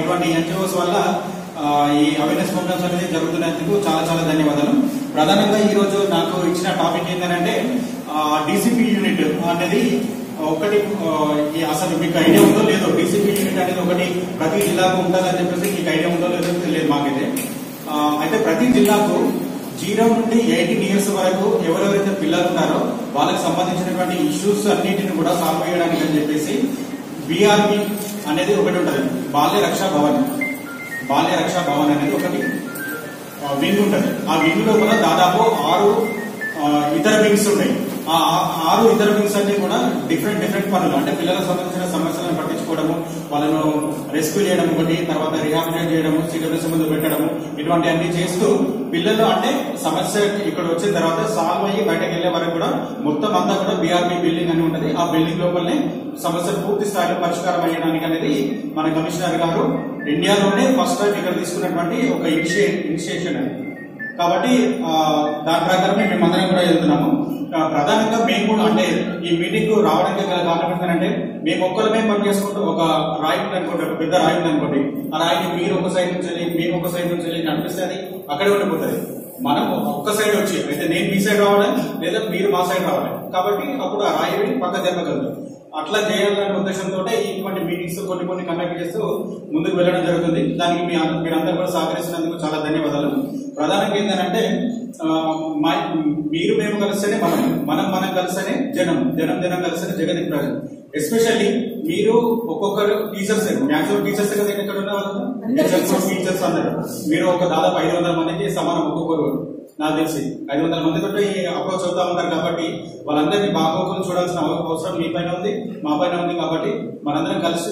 ఇటువంటి ఎన్జిఓస్ వల్ల ఆ, ఈ అవేర్నెస్ ప్రోగ్రామ్స్ అనేది జరుగుతున్నందుకు చాలా చాలా ధన్యవాదాలు ప్రధానంగా ఈ రోజు నాకు ఇచ్చిన టాపిక్ ఏంటంటే డీసీపీ యూనిట్ అనేది ఒకటి ఆ, ఈ అసలు మీకు ఐడియా ఉందో లేదో డీసీపీ యూనిట్ అనేది ఒకటి ప్రతి జిల్లాకు ఉంటుందని చెప్పేసి మీకు ఐడియా ఉందో లేదో తెలియదు మాకైతే ఆ, అయితే ప్రతి జిల్లాకు జీరో నుండి ఎయిటీన్ ఇయర్స్ వరకు ఎవరెవరైతే పిల్లలు ఉన్నారో వాళ్ళకి సంబంధించినటువంటి ఇష్యూస్ అన్నింటిని కూడా సాల్వ్ చేయడానికి అని చెప్పేసి బీఆర్బి అనేది ఒకటి ఉంటుంది బాల్య రక్షా భవన్ బాల్య రక్షా భవన్ అనేది ఒకటి వింగ్ ఉంటుంది ఆ వింగ్ లోపల దాదాపు ఆరు ఆ, ఇతర వింగ్స్ ఉన్నాయి ఆ ఆ- ఆరు ఇతర వింగ్స్ అన్ని కూడా డిఫరెంట్ డిఫరెంట్ పనులు అంటే పిల్లలకు సంబంధించిన సమస్యలను పట్టించుకోవడము వాళ్ళను రెస్క్యూ చేయడం ఒకటి తర్వాత రిహాబిలిటేట్ చేయడము సిడబ్ల్యూసీ ముందు పెట్టడము ఇటువంటి అన్ని చేస్తూ పిల్లలు అంటే సమస్య ఇక్కడ వచ్చిన తర్వాత సాల్వ్ అయ్యి బయటకు వెళ్లే వరకు కూడా మొత్తం అంతా కూడా బీఆర్బీ బిల్డింగ్ అని ఉంటది ఆ బిల్డింగ్ లోపలనే సమస్యలు పూర్తి స్థాయిలో పరిష్కారం అయ్యడానికి అనేది మన కమిషనర్ గారు ఇండియాలోనే ఫస్ట్ టైం ఇక్కడ తీసుకున్నటువంటి ఒక ఇనిషియే ఇనిషియేషన్ అది కాబట్టి ఆ, దాని ప్రకారమే మేమందరం కూడా వెళ్తున్నాము ఆ, ప్రధానంగా మేము కూడా అంటే ఈ మీటింగ్ రావడానికి గల కారణం ఏంటంటే మేము ఒక్కరమే పని చేసుకుంటూ ఒక రాయి ఉంది అనుకోండి ఒక పెద్ద రాయి ఉంది అనుకోండి ఆ రాయిని మీరు ఒక సైడ్ నుంచి వెళ్ళి మేము ఒక సైడ్ నుంచి వెళ్ళి నడిపిస్తే అది అక్కడే ఉండిపోతుంది మనం ఒక్క సైడ్ వచ్చి అయితే నేను మీ సైడ్ రావాలి లేదా మీరు మా సైడ్ రావాలి కాబట్టి అప్పుడు ఆ రాయి పక్క జరపగలదు అట్లా చేయాలనే ఉద్దేశంతో ఇటువంటి మీటింగ్స్ కొన్ని కొన్ని కండక్ట్ చేస్తూ ముందుకు వెళ్ళడం జరుగుతుంది దానికి మీ అం- మీరందరూ కూడా సహకరిస్తున్నందుకు చాలా ధన్యవాదాలు ప్రధానంగా ఏంటంటే ఆ, మా- మీరు మేము కలిస్తేనే మనం మనం మనం కలిస్తేనే జనం జనం జనం కలిస్తేనే జగతి ప్రజలు ఎస్పెషల్లీ మీరు ఒక్కొక్కరు టీచర్స్ మ్యాక్సిమం టీచర్స్ కదా ఇక్కడ ఉన్న వాళ్ళు టీచర్స్ అందరు మీరు ఒక దాదాపు ఐదు వందల మందికి సమానం ఒక్కొక్కరు నాకు తెలిసి ఐదు వందల మంది తోటి అప్రోచ్ అవుతా ఉంటారు కాబట్టి వాళ్ళందరినీ బాగోగులు చూడాల్సిన అవ- అవసరం మీ పైన ఉంది మా పైన ఉంది కాబట్టి మనందరం కలిసి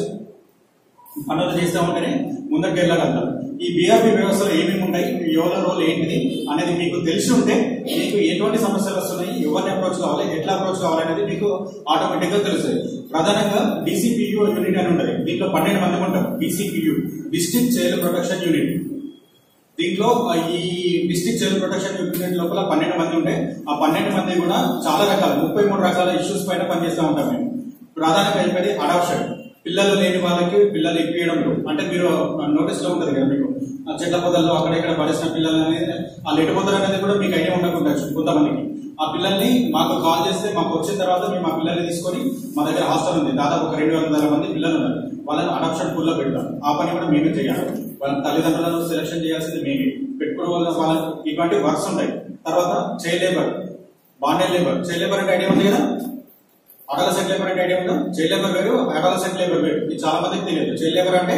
పనులు చేస్తూ ఉంటేనే ముందరికి వెళ్ళగలుగుతాం ఈ బీఆర్పీ వ్యవస్థలో ఏమేమి ఉన్నాయి ఎవరి రోల్ ఏంటిది అనేది మీకు తెలిసి ఉంటే మీకు ఎటువంటి సమస్యలు వస్తున్నాయి ఎవరిని అప్రోచ్ కావాలి ఎట్లా అప్రోచ్ కావాలి అనేది మీకు ఆటోమేటిక్ గా తెలుస్తుంది ప్రధానంగా డిసిపియు యూనిట్ అని ఉంటుంది దీంట్లో పన్నెండు మంది ఉంటాం DCPU district child protection unit దీంట్లో ఆ, ఈ డిస్ట్రిక్ట్ చైల్డ్ ప్రొటెక్షన్ యూనిట్ లోపల పన్నెండు మంది ఉంటే ఆ పన్నెండు మంది కూడా చాలా రకాల ముప్పై మూడు రకాల ఇష్యూస్ పైన పనిచేస్తూ ఉంటాం మేము ప్రధానంగా అయిపోయి అడాప్షన్ పిల్లలు లేని వాళ్ళకి పిల్లలు ఇప్పించడంలో అంటే మీరు నోటీస్ లో ఉంటది కదా మీకు ఆ చెట్ల పొదల్లో అక్కడ ఇక్కడ పడేసిన పిల్లలు అనేది వాళ్ళు ఎటుపోతారు అనేది కూడా మీకు ఐడియా ఉండకుండొచ్చు కొంతమందికి ఆ పిల్లల్ని మాకు కాల్ చేస్తే మాకు వచ్చిన తర్వాత మేము ఆ పిల్లల్ని తీసుకొని మా దగ్గర హాస్టల్ ఉంది దాదాపు ఒక రెండు వందల మంది పిల్లలు ఉన్నారు వాళ్ళని అడాప్షన్ పూల్ లో పెడతాం ఆ పని కూడా మేమే చేయాలి వాళ్ళ తల్లిదండ్రులను సెలక్షన్ చేయాల్సింది మేమే పెట్టుకోవడం వల్ల వాళ్ళ ఇటువంటి వర్క్స్ ఉంటాయి తర్వాత child labour bonded labour child labour అంటే ఐడియా ఉంది కదా అడలసెంట్ లేబర్ అంటే ఐడియా ఉందా చైల్డ్ లేబర్ వేరు అడలసెంట్ లేబర్ వేరు ఇది చాలా మందికి తెలియదు చైల్డ్ లేబర్ అంటే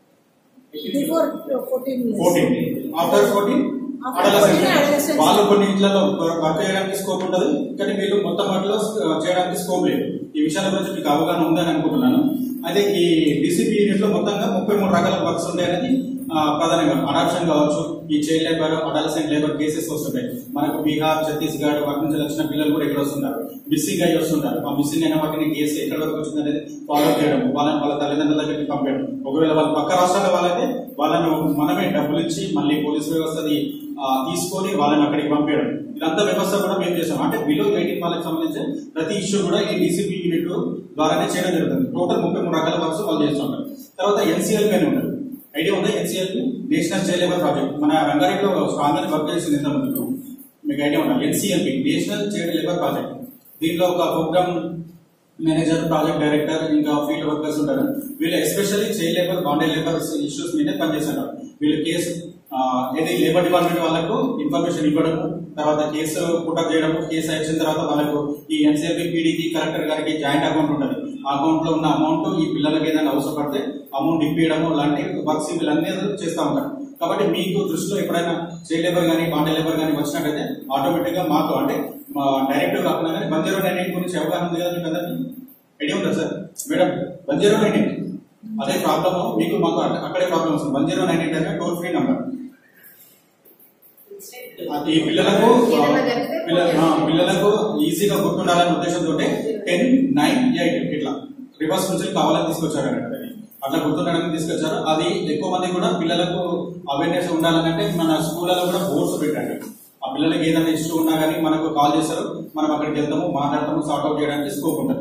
before fourteen years fourteen after fourteen After 14 adolescent. వాళ్ళు కొన్ని ఇంట్లో వర్క్ చేయడానికి స్కోప్ ఉంటుంది కానీ వీళ్ళు మొత్తం వాటిలో చేయడానికి స్కోప్ లేదు ఈ విషయాల గురించి మీకు అవగాహన ఉందని అనుకుంటున్నాను అయితే ఈ డిసిపి యూనిట్ లో మొత్తంగా ముప్పై మూడు రకాల వర్క్స్ ఉంటాయి అనేది ఆ, ప్రధానంగా అడాప్షన్ కావచ్చు ఈ child labour adolescent labour cases వస్తుంటాయి మనకు బీహార్ ఛత్తీస్గఢ్ వాటి నుంచి వచ్చిన పిల్లలు కూడా ఇక్కడ వస్తుంటారు మిస్సింగ్ అయ్యి వస్తుంటారు ఆ మిస్సింగ్ అయిన వాటిని కేసు ఎక్కడ వరకు వచ్చింది అనేది ఫాలో చేయడం వాళ్ళని వాళ్ళ తల్లిదండ్రుల దగ్గరికి పంపడం ఒకవేళ వాళ్ళ పక్క రాష్ట్రాల వాళ్ళైతే వాళ్ళను మనమే డబ్బులు ఇచ్చి మళ్ళీ పోలీస్ వ్యవస్థది ఆ, తీసుకొని వాళ్ళని అక్కడికి పంపించడం ఇదంతా వ్యవస్థ కూడా మేము చేసాం అంటే బిలో ఎయిటీన్ వాళ్ళకి సంబంధించి ప్రతి ఇష్యూ కూడా ఈ డీసీపీ యూనిట్ ద్వారానే చేయడం జరుగుతుంది టోటల్ ముప్పై మూడు రకాల వర్క్స్ వాళ్ళు చేస్తుంటారు తర్వాత ఎన్సీఎల్పీ అని ఉంటుంది ఐడియా ఉందా NCLP national child labour project మన రంగారెడ్డిలో స్ట్రాంగ్ అని వర్క్ చేసింది ఇంతకుముందు మీకు ఐడియా ఉందా NCLP national child labour project దీంట్లో ఒక ప్రోగ్రామ్ మేనేజర్ ప్రాజెక్ట్ డైరెక్టర్ ఇంకా ఫీల్డ్ వర్కర్స్ ఉంటారు వీళ్ళు especially child labour bonded labour issues మీదే పనిచేస్తున్నారు వీళ్ళు కేసు ఆ, ఏది లేబర్ డిపార్ట్మెంట్ వాళ్ళకు ఇన్ఫర్మేషన్ ఇవ్వడం తర్వాత కేసు పుటప్ చేయడం కేసు వచ్చిన తర్వాత వాళ్ళకు ఈ ఎన్సీఎల్పీ పీడీకి కలెక్టర్ గారికి జాయింట్ అకౌంట్ ఉంటుంది ఆ అకౌంట్ లో ఉన్న అమౌంట్ ఈ పిల్లలకి ఏదైనా అవసరపడితే అమౌంట్ ఇప్పించడం లాంటి వర్క్స్ వీళ్ళన్నీ చేస్తూ ఉంటారు కాబట్టి మీకు దృష్టిలో ఎప్పుడైనా చైల్డ్ లేబర్ కానీ బాండెడ్ లేబర్ కానీ వచ్చినట్టయితే ఆటోమేటిక్ గా మాకు అంటే డైరెక్ట్ కాకుండా కానీ వన్ జీరో నైన్ ఎయిట్ గురించి అవగాహన ఉంది కదా మీకు అందరికీ ఐడియా ఉందా sir madam one zero nine eight అదే ప్రాబ్లమ్ మీకు మాకు అక్క- అక్కడే ప్రాబ్లమ్ వస్తుంది వన్ జీరో నైన్ ఎయిట్ అనేది టోల్ ఫ్రీ నంబర్ ఈ పిల్లలకు పిల్ల- ఆ, పిల్లలకు ఈజీగా గుర్తుండాలనే ఉద్దేశంతో టెన్ నైన్ ఎయిట్ ఇట్లా రివర్స్ నుంచి కావాలని తీసుకొచ్చారు అన్నట్టు అది. అట్లా గుర్తుండడానికి తీసుకొచ్చారు అది ఎక్కువ మంది కూడా పిల్లలకు అవేర్నెస్ ఉండాలంటే మన స్కూళ్ళలో కూడా బోర్డ్స్ పెట్టండి ఆ పిల్లలకి ఏదైనా ఇష్యూ ఉన్నా కానీ మనకు కాల్ చేస్తారు మనం అక్కడికి వెళ్తాము మాట్లాడతాము సార్ట్ అవుట్ చేయడానికి స్కోప్ ఉంటుంది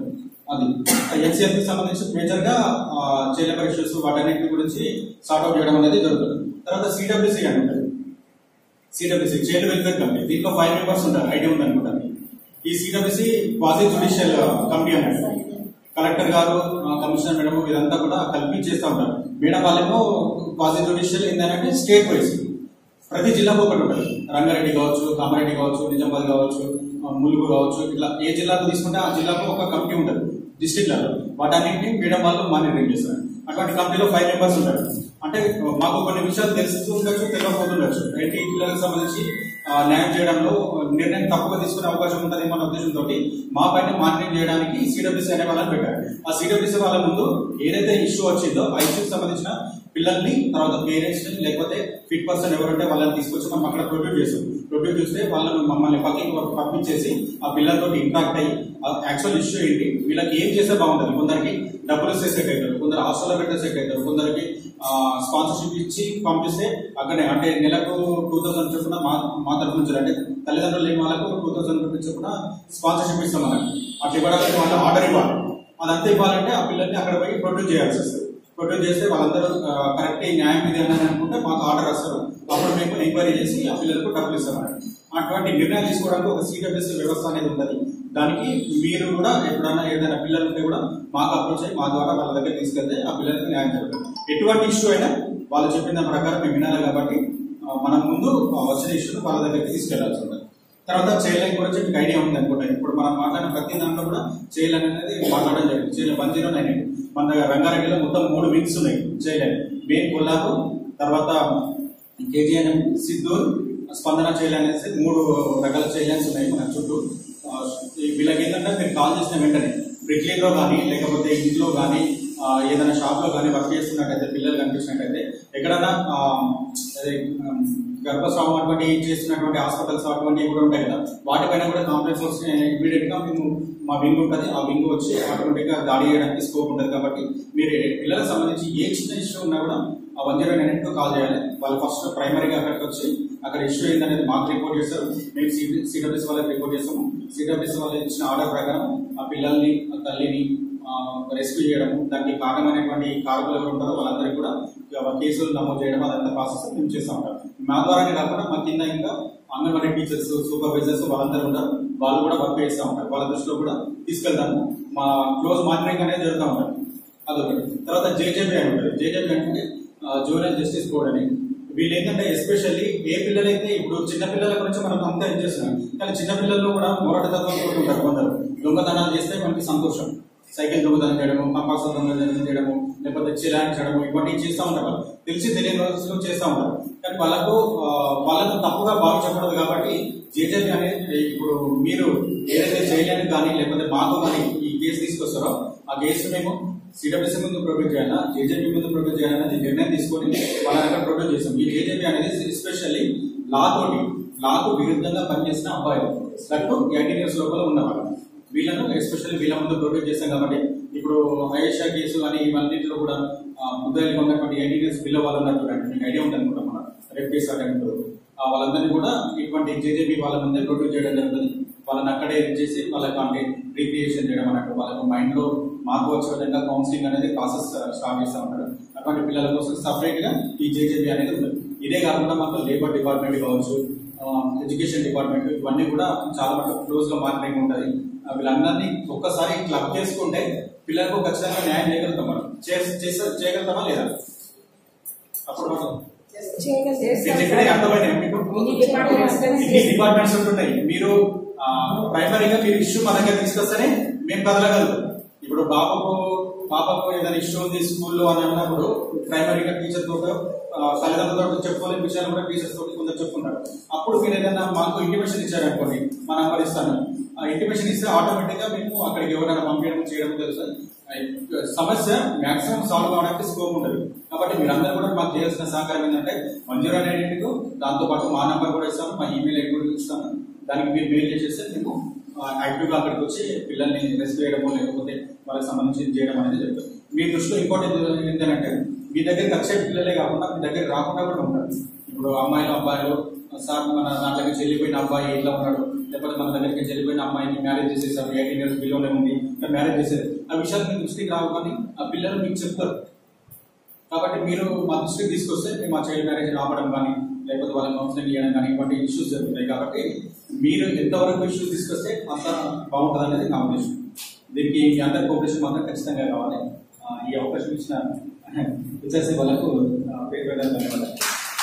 అది ఎన్సీఆర్కి సంబంధించి మేజర్ గా చైల్డ్ లేబర్ ఇష్యూస్ వాటన్నిటి గురించి సార్ట్ అవుట్ చేయడం అనేది జరుగుతుంది తర్వాత సిడబ్ల్యూసీ అని ఉంటుంది సిడబ్ల్యూసీ చైల్డ్ వెల్ఫేర్ కమిటీ దీంట్లో ఫైవ్ మెంబర్స్ ఉంటారు ఐడియా ఉంది అనుకుంటాను ఈ సిడబ్ల్యూసీ క్వాజీ జుడిషియల్ కమిటీ అన్నట్టు కలెక్టర్ గారు ఆ, కమిషనర్ మేడం వీరంతా కూడా కలిపి చేస్తూ ఉంటారు మేడం వాళ్ళేమో క్వాజీ జుడిషియల్ ఏంటంటే స్టేట్ వైజ్ ప్రతి జిల్లాకు ఒకటి ఉంటుంది రంగారెడ్డి కావచ్చు కామారెడ్డి కావచ్చు నిజామాబాద్ కావచ్చు ఆ, ములుగు కావచ్చు ఇట్లా ఏ జిల్లాకు తీసుకుంటే ఆ జిల్లాకు ఒక కమిటీ ఉంటుంది డిస్ట్రిక్ట్ లెవెల్ వాటన్నింటినీ మేడం వాళ్ళు మానిటరింగ్ చేస్తారు అటువంటి కంపెనీలో ఫైవ్ మెంబర్స్ ఉంటారు అంటే మాకు కొన్ని విషయాలు తెలుస్తూ ఉండొచ్చు తెలియకపోతుండొచ్చు ఏంటి పిల్లలకు సంబంధించి ఆ, న్యాయం చేయడంలో నిర్ణయం తప్పుగా తీసుకునే అవకాశం ఉంటుంది మన ఉద్దేశంతో మా పైన మానిటరింగ్ చేయడానికి సిడబ్ల్యూసీ అనే వాళ్ళని పెట్టారు ఆ సిడబ్ల్యూసీ వాళ్ళ ముందు ఏదైతే ఇష్యూ వచ్చిందో ఆ ఇష్యూకి సంబంధించిన పిల్లల్ని తర్వాత పేరెంట్స్ లేకపోతే ఫిట్ పర్సన్ ఎవరంటే వాళ్ళని తీసుకొచ్చి మనం అక్కడ ప్రొడ్యూస్ చేస్తాం ప్రొడ్యూస్ చేస్తే వాళ్ళని మమ్మల్ని పక్కకి పంపించేసి ఆ పిల్లలతో ఇంట్రాక్ట్ అయ్యి యాక్చువల్ ఇష్యూ ఏంటి వీళ్ళకి ఏం చేస్తే బాగుంటుంది కొందరికి డబ్బులు ఇస్తే సెట్ అవుతారు కొందరు హాస్టల్లో పెట్టే సెట్ అవుతారు కొందరికి స్పాన్సర్షిప్ ఇచ్చి పంపిస్తే అక్కడే అంటే నెలకు టూ థౌసండ్ చొప్పున మా మా తరఫు నుంచి అంటే తల్లిదండ్రులు లేని వాళ్ళకు టూ థౌసండ్ రూపీస్ చొప్పున స్పాన్సర్షిప్ ఇస్తాం మనకి అట్లా ఇవ్వడానికి వాళ్ళు ఆర్డర్ ఇవ్వాలి అదంతా ఇవ్వాలంటే ఆ పిల్లల్ని అక్కడ పోయి ప్రొడ్యూస్ చేయాల్సి వస్తుంది ప్రొడ్యూస్ చేస్తే వాళ్ళందరూ కరెక్ట్ న్యాయం ఇది అని అనుకుంటే మాకు ఆర్డర్ వస్తారు అప్పుడు మేము ఎంక్వైరీ చేసి ఆ పిల్లలకు డబ్బులు ఇస్తాం అన్నమాట. అటువంటి నిర్ణయాలు తీసుకోవడానికి ఒక సిడబ్ల్యూసీ వ్యవస్థ అనేది ఉంటుంది దానికి మీరు కూడా ఎప్పుడన్నా ఏదైనా పిల్లలు ఉంటే కూడా మాకు అప్రోచ్ అయ్యి మా ద్వారా వాళ్ళ దగ్గర తీసుకెళ్తే ఆ పిల్లలకు న్యాయం జరుగుతుంది ఎటువంటి ఇష్యూ అయినా వాళ్ళు చెప్పిన దాని ప్రకారం మేము వినాలి కాబట్టి ఆ, మనం ముందు ఆ వచ్చిన ఇష్యూని వాళ్ళ దగ్గరికి తీసుకెళ్లాల్సి ఉంటుంది తర్వాత చైల్డ్ లైన్ గురించి మీకు ఐడియా ఉంది అనుకుంటా ఇప్పుడు మనం మాట్లాడిన ప్రతి దాంట్లో కూడా చైల్డ్ లైన్ అనేది మాట్లాడడం జరిగింది child one zero nine eight మన దగ్గర రంగారెడ్డిలో మొత్తం మూడు వింగ్స్ ఉన్నాయి చైల్డ్ లైన్ మెయిన్ కొల్లాపు తర్వాత కేజీఎన్ సిద్ధూర్ స్పందన చైల్డ్ లైన్ అనేసి మూడు రకాల చైల్డ్ లైన్స్ ఉన్నాయి మన చుట్టూ ఆ, ఈ వీళ్ళకి ఏంటంటే మీరు కాల్ చేసిన వెంటనే బ్రిక్లీలో కానీ లేకపోతే ఇంట్లో కానీ ఆ, ఏదైనా షాప్ లో కానీ వర్క్ చేస్తున్నట్టయితే పిల్లలు కనిపించినట్టయితే ఎక్కడైనా ఆ, అదే ఉమ్, గర్భస్రావం అటువంటి చేస్తున్నటువంటి హాస్పిటల్స్ అటువంటివి కూడా ఉంటాయి కదా వాటిపైన కూడా కాంప్లెక్స్ వస్తే ఇమీడియట్ గా మేము మా వింగ్ ఉంటుంది ఆ వింగ్ వచ్చి ఆటోమేటిక్ గా దాడి చేయడానికి స్కోప్ ఉంటుంది కాబట్టి మీరు పిల్లలకు సంబంధించి ఏ చిన్న ఇష్యూ ఉన్నా కూడా ఆ వన్ జీరో నైన్ కాల్ చేయాలి వాళ్ళు ఫస్ట్ ప్రైమరీగా అక్కడికి వచ్చి అక్కడ ఇష్యూ ఏందనేది మాకు రిపోర్ట్ చేస్తారు మేము సిడబ్ల్యూస్ వాళ్ళకి రిపోర్ట్ చేస్తాము సిడబ్ల్యూస్ వాళ్ళు ఇచ్చిన ఆర్డర్ ప్రకారం ఆ పిల్లల్ని ఆ తల్లిని రెస్క్యూ చేయడం దానికి కారణమైనటువంటి కారకులు ఎవరు ఉంటారో వాళ్ళందరికీ కూడా ఇక కేసులు నమోదు చేయడం అదంతా ప్రాసెస్ మేము చేస్తూ ఉంటాం మా ద్వారానే కాకుండా మా కింద ఇంకా అంగన్వాడీ టీచర్స్ సూపర్వైజర్స్ వాళ్ళందరూ ఉంటారు వాళ్ళు కూడా వర్క్ చేస్తూ ఉంటారు వాళ్ళ దృష్టిలో కూడా తీసుకెళ్తాము మా క్లోజ్ మానిటరింగ్ అనేది జరుగుతూ ఉంటారు అదొకటి తర్వాత జేజేపీ అని ఉంటుంది జేజేపీ అంటే జూనియర్ జస్టిస్ బోర్డ్ అని వీళ్ళు ఏంటంటే ఎస్పెషల్లీ ఏ పిల్లలైతే ఇప్పుడు చిన్న పిల్లల గురించి మనం అంతా ఏం చేస్తున్నాం కానీ చిన్న పిల్లల్లో కూడా మొరటి తత్వంతో ఉంటారు కొందరు దొంగతనాలు చేస్తే మనకి సంతోషం సైకిల్ దొంగతనం చేయడము కంపాస్ దొంగతనం చేయడము లేకపోతే చిలాయించడము ఇవన్నీ చేస్తూ ఉంటారు వాళ్ళు తెలిసి తెలియని రోజులు చేస్తూ ఉంటారు కానీ వాళ్ళకు ఆ, వాళ్ళకు తప్పుగా భావించకూడదు కాబట్టి జేజేపీ అనేది ఇప్పుడు మీరు ఏదైతే చేయలేని కానీ లేకపోతే మాకు కానీ ఈ కేసు తీసుకొస్తారో ఆ కేసు మేము సిడబ్ల్యూసీ ముందు ప్రొడ్యూస్ చేయాలా జేజేపీ ముందు ప్రొడ్యూస్ చేయాలనేది నిర్ణయం తీసుకొని వాళ్ళ దగ్గర ప్రొడ్యూస్ చేస్తాం ఈ జేజేపీ అనేది ఎస్పెషల్లీ లా తోటి లాకు విరుద్ధంగా పనిచేసిన అబ్బాయిలు దట్టు ఎయిటీన్ ఇయర్స్ లోపల ఉన్నవాళ్ళు వీళ్ళను ఎస్పెషల్లీ వీళ్ళ ముందు ప్రొడ్యూస్ చేస్తాం కాబట్టి ఇప్పుడు అయేషా కేసు కానీ ఇవన్నింటిలో కూడా ముద్దాయిలు ఉన్నటువంటి ఎయిటీన్ ఇయర్స్ బిల్ల వాళ్ళు ఉన్నట్టు మీకు ఐడియా ఉంది అనుకుంటా మన రేప్ కేసు అటెంప్ట్ ఆ వాళ్ళందరినీ కూడా ఇటువంటి జేజేపీ వాళ్ళ ముందే ప్రొడ్యూస్ చేయడం జరుగుతుంది వాళ్ళని అక్కడే చేసి వాళ్ళకి అంటే రీక్రియేషన్ చేయడం అన్నట్టు వాళ్ళకు మైండ్ లో మార్పు వచ్చే విధంగా కౌన్సిలింగ్ అనేది ప్రాసెస్ స్టార్ట్ చేస్తూ ఉంటారు అటువంటి పిల్లల కోసం సపరేట్ గా ఈ జేజేబీ అనేది ఉంది ఇదే కాకుండా మాకు లేబర్ డిపార్ట్మెంట్ కావచ్చు ఎడ్యుకేషన్ డిపార్ట్మెంట్ ఇవన్నీ కూడా చాలా మటుకు క్లోజ్ గా మానిటరింగ్ ఉంటుంది ఆ వీళ్ళందరినీ ఒక్కసారి క్లబ్ చేసుకుంటే పిల్లలకు ఖచ్చితంగా న్యాయం చేయగలుగుతాం మనం చేస్- చేస- చేయగలుగుతామా లేదా అప్పుడు మనం నేను చెప్పినవి అర్థమైనాయి మీకు ఇన్ని departments కలిసి ఇన్ని డిపార్ట్మెంట్స్ ఉంటుంటాయి మీరు ఆ, ప్రైమరీగా మీరు ఇష్యూ మా దగ్గర తీసుకొస్తేనే మేము కదలగలుగుతాం ఇప్పుడు బాబుకు పాపకు ఏదైనా ఇష్యూ ఉంది స్కూల్లో అని అన్నప్పుడు ప్రైమరీగా టీచర్ తోటో ఆ, తల్లిదండ్రులతో చెప్పుకోలేని విషయాలు కూడా టీచర్స్ తోటి కొందరు చెప్పుకుంటారు అప్పుడు మీరు ఏదైనా మాకు ఇంటిమేషన్ ఇచ్చారనుకోండి మా నంబర్ ఇస్తాను ఆ ఇంటిమేషన్ ఇస్తే ఆటోమేటిక్ గా మేము అక్కడికి ఎవరైనా పంపించడం చేయడం తెలుసు ఆ, సమస్య మాక్సిమం సాల్వ్ అవడానికి స్కోప్ ఉంటుంది కాబట్టి మీరందరూ కూడా మాకు చేయాల్సిన సహకారం ఏంటంటే వన్ జీరో నైన్ ఎయిట్ దాంతో పాటు మా నంబర్ కూడా ఇస్తాము మా ఈమెయిల్ ఐడి కూడా ఇస్తాము దానికి మీరు మెయిల్ చేసేస్తే మేము యాక్టివ్గా అక్కడికి వచ్చి పిల్లల్ని రెస్క్యూ చేయడము లేకపోతే వాళ్ళకి సంబంధించి చేయడం అనేది జరుగుతుంది మీ దృష్టిలో ఇంపార్టెంట్ ఏంటంటే మీ దగ్గరికి వచ్చే పిల్లలే కాకుండా మీ దగ్గర రాకుండా కూడా ఉంటారు ఇప్పుడు అమ్మాయిలు అబ్బాయిలు సార్ మన దాంట్లోకి చెల్లిపోయిన అబ్బాయి ఇట్లా ఉన్నాడు లేకపోతే మన దగ్గరికి చెల్లిపోయిన అమ్మాయికి మ్యారేజ్ చేసేసారు ఎయిటీన్ ఇయర్స్ బిలోనే ఉంది మ్యారేజ్ చేసేది ఆ విషయాలు మీ దృష్టికి రావు కానీ ఆ పిల్లలు మీకు చెప్తారు కాబట్టి మీరు మా దృష్టికి తీసుకొస్తే మేము మా చైల్డ్ మ్యారేజ్ ఆపడం కానీ లేకపోతే వాళ్ళని కౌన్సిలింగ్ చేయడం కానీ ఇటువంటి ఇష్యూస్ జరుగుతాయి కాబట్టి మీరు ఎంతవరకు ఇష్యూస్ తీసుకొస్తే అంత బాగుంటుంది అనేది నా ఉద్దేశం దీనికి మీ అందరి కోఆపరేషన్ మాత్రం ఖచ్చితంగా కావాలి ఆ, ఈ అవకాశం ఇచ్చిన ఇచ్చేసే వాళ్ళకు ఆ, పేరు పెట్టాలని ధన్యవాదాలు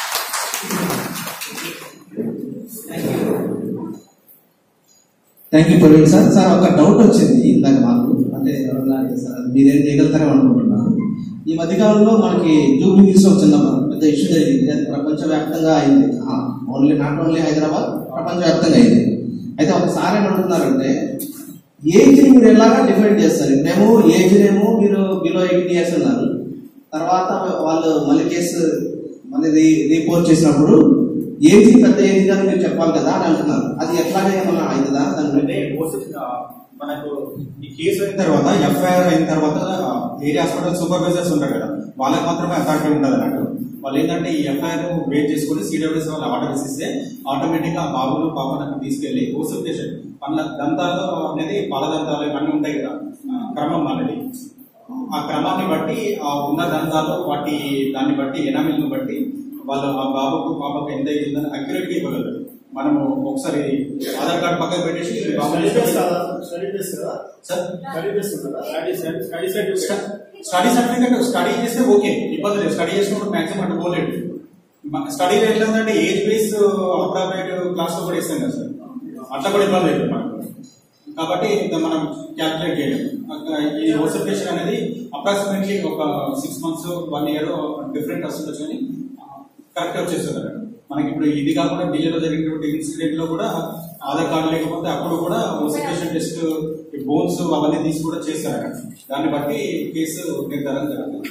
thank you Praveen sir sir ఒక డౌట్ వచ్చింది ఇందాక మాకు అంటే ఎవరన్నా అడిగారు సార్ అది మీరేం చేయగలుగుతారో అనుకుంటున్నాను ఈ మధ్యకాలంలో మనకి జూబ్లీస్ వచ్చింది పెద్ద ఇష్యూ జరిగింది అది ప్రపంచవ్యాప్తంగా అయింది ఓన్లీ నాట్ ఓన్లీ హైదరాబాద్ ప్రపంచవ్యాప్తంగా అయింది అయితే ఒకసారి ఏమంటున్నారంటే ఏజ్ ని మీరు ఎలాగా డిఫైన్ చేస్తారు ఇప్పుడేమో ఏజ్ ఏమో మీరు బిలో ఎయిటీన్ ఇయర్స్ ఉన్నారు తర్వాత వాళ్ళు మళ్ళీ కేసు మళ్ళీ రీ రీపోర్ట్ చేసినప్పుడు ఏజ్ పెద్ద ఏజ్ అని మీరు చెప్పాలి కదా అని అంటున్నారు అది ఎట్లాగా ఏమన్నా అవుతుందా దాని అంటే పోస్ట్ మనకు ఈ కేసు అయిన తర్వాత ఎఫ్ఐఆర్ అయిన తర్వాత ఏరియా హాస్పిటల్ సూపర్వైజర్స్ ఉంటారు కదా వాళ్ళకి మాత్రమే అథారిటీ ఉంటుంది అన్నట్టు వాళ్ళు ఏంటంటే ఈ ఎఫ్ఐఆర్ బేస్ చేసుకుని సిడబ్ల్యూఎస్ వాళ్ళు ఆర్డర్ ఇస్తే ఆటోమేటిక్ గా ఆ బాబును పాపను తీసుకెళ్లి ఓసిఫికేషన్ పండ్ల దంతాలు అనేది పాల దంతాలు ఇవన్నీ ఉంటాయి కదా ఆ, క్రమం అనేది ఆ క్రమాన్ని బట్టి ఆ ఉన్న దంతాలు వాటి దాన్ని బట్టి ఎనామిల్ ను బట్టి వాళ్ళు ఆ బాబుకు పాపకు ఎంత అయిందని అక్యురేట్ గా ఇవ్వగలరు మనము ఒకసారి ఆధార్ కార్డు పక్కన పెట్టేసి ఈ బాబుని స్టడీ బేస్ కదా సార్ స్టడీ బేస్ ఉంటుందా study study certificate study certificate study చేస్తే ఓకే ఇబ్బంది లేదు స్టడీ చేసినప్పుడు మాక్సిమం అటు పోలేదు స్టడీ ఎట్లా ఉందంటే ఏజ్ బేస్ అప్రాపరేట్ క్లాస్ లో కూడా ఇస్తాం కదా సార్ అట్లా కూడా ఇబ్బంది లేదు మనకు కాబట్టి ఇంకా మనం క్యాల్కులేట్ చేయడం అక్కడ ఈ ఓసర్ఫికేషన్ అనేది అప్రాక్సిమేట్లీ ఒక six months one year different వస్తుంది కానీ కరెక్ట్ వచ్చేస్తుంది అన్నట్టు. మనకి ఇప్పుడు ఇది కాకుండా ఢిల్లీలో జరిగినటువంటి ఇన్సిడెంట్ లో కూడా ఆధార్ కార్డు లేకపోతే అప్పుడు కూడా ఓసిఫికేషన్ టెస్ట్ బోన్స్ అవన్నీ తీసి కూడా చేస్తారు అన్నట్టు. దాన్ని బట్టి కేసు నిర్ధారణ జరుగుతుంది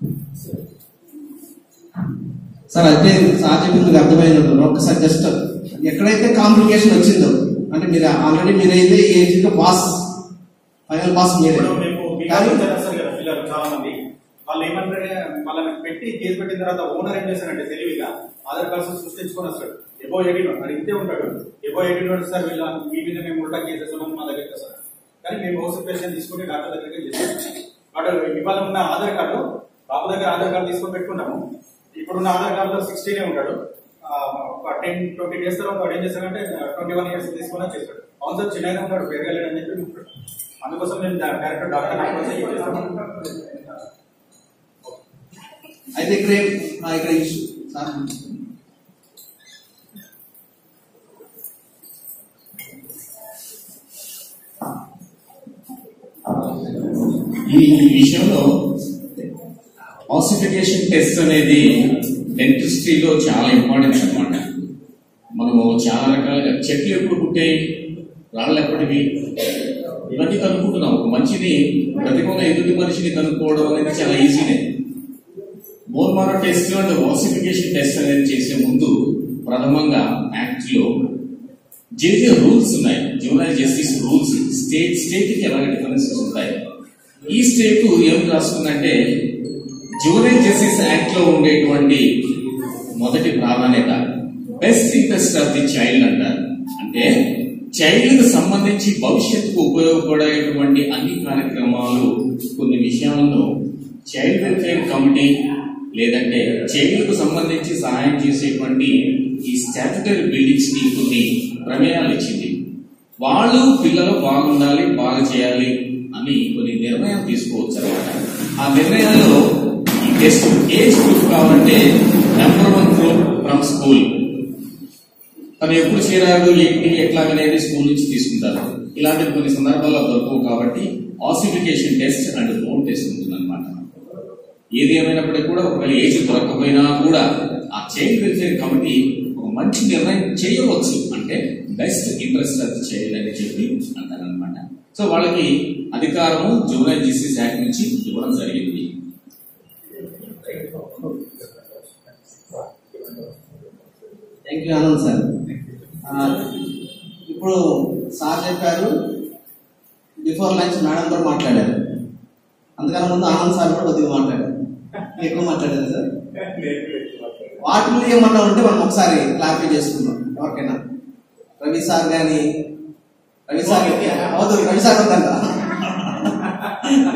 సార్ అయితే సార్ చెప్పింది అర్థమైంది ఉంటుంది ఒక్కసారి జస్ట్ ఎక్కడైతే కాంప్లికేషన్ వచ్చిందో అంటే మీరు ఆల్రెడీ మీరైతే ఏజ్ పాస్ ఫైనల్ పాస్ మీరే ఇప్పుడు మేము కానీ బీహార్ వస్తారు కదా పిల్లలు చాలా మంది వాళ్ళు ఏమంటారు వాళ్ళని పెట్టి కేసు పెట్టిన తర్వాత ఓనర్ ఏం చేశారంటే తెలివిగా ఆధార్ కార్డ్స్ సృష్టించుకొని వస్తాడు ఎబో ఎయిటీన్ అది ఇంతే ఉంటాడు ఎబో ఎయిటీన్ వాడు సార్ వీళ్ళ మీ మీద మేము ఉల్టా కేసెస్ ఉన్నాం మా దగ్గరికి వస్తారు కానీ మేము హౌస్ పేషెంట్ తీసుకుని డాక్టర్ దగ్గరికి చేస్తాం వాడు ఇవాళ ఉన్న ఆధార్ కార్డు బాబు దగ్గర ఆధార్ కార్డు తీసుకొని పెట్టుకున్నాము ఇప్పుడున్న ఆధార్ కార్డులో సిక్స్టీనే ఉంటాడు ఆ, ఒక టెన్ ట్వంటీ డేస్ తర్వాత వాడు ఏం చేస్తాడంటే ట్వంటీ వన్ ఇయర్స్ తీసుకుని చేస్తాడు అవును సార్ చిన్నగా ఉంటాడు పెరగలేడు అని చెప్పి ఉంటాడు అందుకోసం నేను డైరెక్ట్ డాక్టర్ అప్రోచ్ అయ్యి చేస్తాను అయితే ఇక్కడ ఏం- ఆ, ఇక్కడ ఇష్యూ సార్ ఈ విషయంలో ఆసిఫికేషన్ టెస్ట్ అనేది డెంటిస్ట్రీలో చాలా ఇంపార్టెంట్ అన్నమాట మనము చాలా రకాలుగా చెట్లు ఎప్పుడు పుట్టాయి రాళ్ళు ఎప్పటివి ఇవన్నీ కనుక్కుంటున్నాం ఒక మనిషిని ప్రతికూల ఎదుటి మనిషిని కనుక్కోవడం అనేది చాలా ఈజీనే bone marrow test and ossification test అనేది చేసే ముందు ప్రథమంగా యాక్ట్ లో జేజే రూల్స్ ఉన్నాయి juvenile justice rules state state కి ఎలాంటి డిఫరెన్సెస్ ఉంటాయి ఈ స్టేట్ ఏం రాస్తుందంటే జూనైల్ జస్టిస్ యాక్ట్ లో ఉండేటువంటి మొదటి ప్రాధాన్యత best interest of the child అంటారు అంటే చైల్డ్ కు సంబంధించి భవిష్యత్తుకు ఉపయోగపడేటువంటి అన్ని కార్యక్రమాలు కొన్ని విషయాలను చైల్డ్ వెల్ఫేర్ కమిటీ లేదంటే చైల్డ్ కు సంబంధించి సహాయం చేసేటువంటి ఈ స్టాట్యుటరీ బిల్డింగ్స్ కి కొన్ని ప్రమేయాలు ఇచ్చింది వాళ్ళు పిల్లలు బాగుండాలి బాగా చేయాలి అని కొన్ని నిర్ణయాలు తీసుకోవచ్చు అనమాట ఆ నిర్ణయాల్లో ఈ టెస్ట్ ఏజ్ ప్రూఫ్ కావాలంటే number one proof from school తను ఎప్పుడు చేరాడు ఏంటి ఎట్లాగనేది స్కూల్ నుంచి తీసుకుంటారు ఇలాంటి కొన్ని సందర్భాల్లో దొరకవు కాబట్టి ossification test and bone test ఉంటుందన్నమాట ఏది ఏమైనప్పటికీ కూడా ఒకవేళ ఏజ్ దొరకకపోయినా కూడా ఆ చైల్డ్ వెల్ఫేర్ కమిటీ ఒక మంచి నిర్ణయం చేయవచ్చు అంటే బెస్ట్ ఇంట్రెస్ట్ ఆఫ్ చైల్డ్ అని చెప్పి అంటారనమాట సో వాళ్ళకి అధికారము జూనైల్ జస్టిస్ యాక్ట్ నుంచి ఇవ్వడం జరిగింది థ్యాంక్ యూ ఆనంద్ సార్ ఆ, ఇప్పుడు సార్ చెప్పారు బిఫోర్ లంచ్ మేడంతో మాట్లాడారు అందుకని ముందు ఆనంద్ సార్ కూడా కొద్దిగా మాట్లాడారు ఎక్కువ మాట్లాడారు సార్ వాటిలో ఏమన్నా ఉంటే మనం ఒకసారి క్లారిఫై చేసుకుందాం ఎవరికైనా రవి సార్ కానీ రవి సార్ అవదు రవి సార్ వద్దంట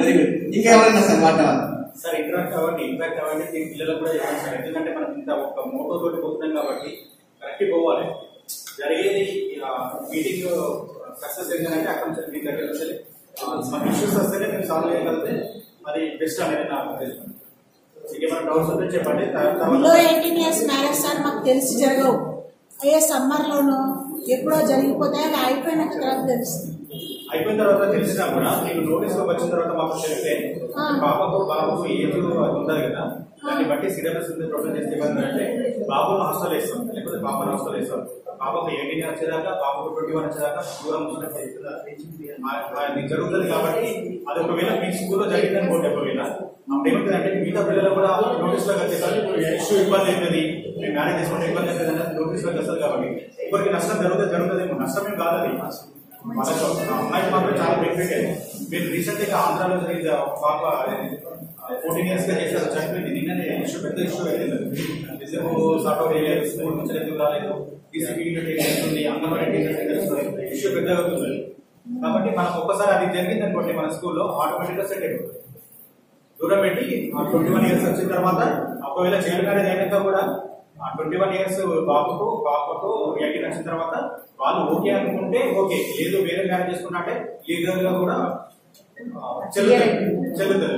ఇంకెవరైనా సార్ మాట సార్ ఇంటరాక్ట్ అవ్వండి ఇంటరాక్ట్ అవ్వండి మీ పిల్లలకు కూడా చెప్పండి సార్ ఎందుకంటే మనం ఇంత ఒక మోటో తోటి పోతున్నాం కాబట్టి కరెక్ట్ పోవాలి జరిగేది మీటింగ్ సక్సెస్ ఏంటంటే అక్కడ నుంచి మీ దగ్గర నుంచి మన ఇష్యూస్ వస్తేనే మేము సాల్వ్ చేయగలిగితే అది బెస్ట్ అనేది నా ఉద్దేశం ఇంకేమైనా డౌట్స్ ఉంటే చెప్పండి తర్వాత below eighteen years marriage sir మాకు తెలిసి జరగవు అయ్యే సమ్మర్ లోను ఎప్పుడో జరిగిపోతాయి అది అయిపోయిన తర్వాత తెలుస్తుంది అయిపోయిన తర్వాత తెలిసినా కూడా మీకు నోటీస్ లో వచ్చిన తర్వాత మాకు చెప్తే ఆ. పాపకు బాబుకు ఏజ్ ఉంటది కదా దాన్ని బట్టి సిలబస్ ఉంది ప్రొఫైల్ చేస్తే ఇవ్వండి అంటే బాబును హాస్టల్ వేస్తాం లేకపోతే పాపను హాస్టల్ వేస్తాం పాపకు ఎయిటీన్ వచ్చేదాకా బాబుకు ట్వంటీ వన్ వచ్చేదాకా దూరం ఉంచుకుంటే ఆ- అది జరుగుతుంది కాబట్టి అది ఒకవేళ మీ స్కూల్లో జరిగింది అనుకోండి ఒకవేళ అప్పుడు ఏమవుతుంది అంటే మిగతా పిల్లలు కూడా నోటీస్ లోకి వచ్చేసరికి ఇప్పుడు ఇష్యూ ఇబ్బంది అవుతుంది మేము మ్యారేజ్ చేసుకుంటే ఇబ్బంది అవుతుంది అంటే నోటీస్ లోకి వస్తుంది కాబట్టి ఎవరికి నష్టం జరుగుతుంది జరుగుతుందేమో నష్టమేం కాదు అది మనకు అమ్మాయికి మాత్రం చాలా బెనిఫిట్ మీరు రీసెంట్ గా ఆంధ్రాలో జరిగిన ఒక పాప ఫోర్టీన్ ఇయర్స్ గా చేశారు చనిపోయింది నిన్ననే ఇష్యూ పెద్ద ఇష్యూ అయింది రిజర్వ్ సార్ట్ వేయలేదు స్కూల్ నుంచి ఎందుకు రాలేదు టీసీపీ ఉంది అంగన్వాడీ టీచర్స్ ఇష్యూ పెద్దగా అవుతుంది కాబట్టి మనకు ఒక్కసారి అది జరిగింది అనుకోండి మన స్కూల్లో ఆటోమేటిక్ గా సెట్ అయిపోతుంది దూరం పెట్టి ఆ ట్వంటీ వన్ ఇయర్స్ వచ్చిన తర్వాత ఒకవేళ చైల్డ్ మ్యారేజ్ అయినాక కూడా ఆ ట్వంటీ వన్ ఇయర్స్ బాబుకు పాపకు ఎయిటీన్ వచ్చిన తర్వాత వాళ్ళు ఓకే అనుకుంటే ఓకే లేదు వేరే మ్యారేజ్ చేసుకున్నట్టే లీగల్ గా కూడా ఆ, చెల్లుతుంది చెల్లుతుంది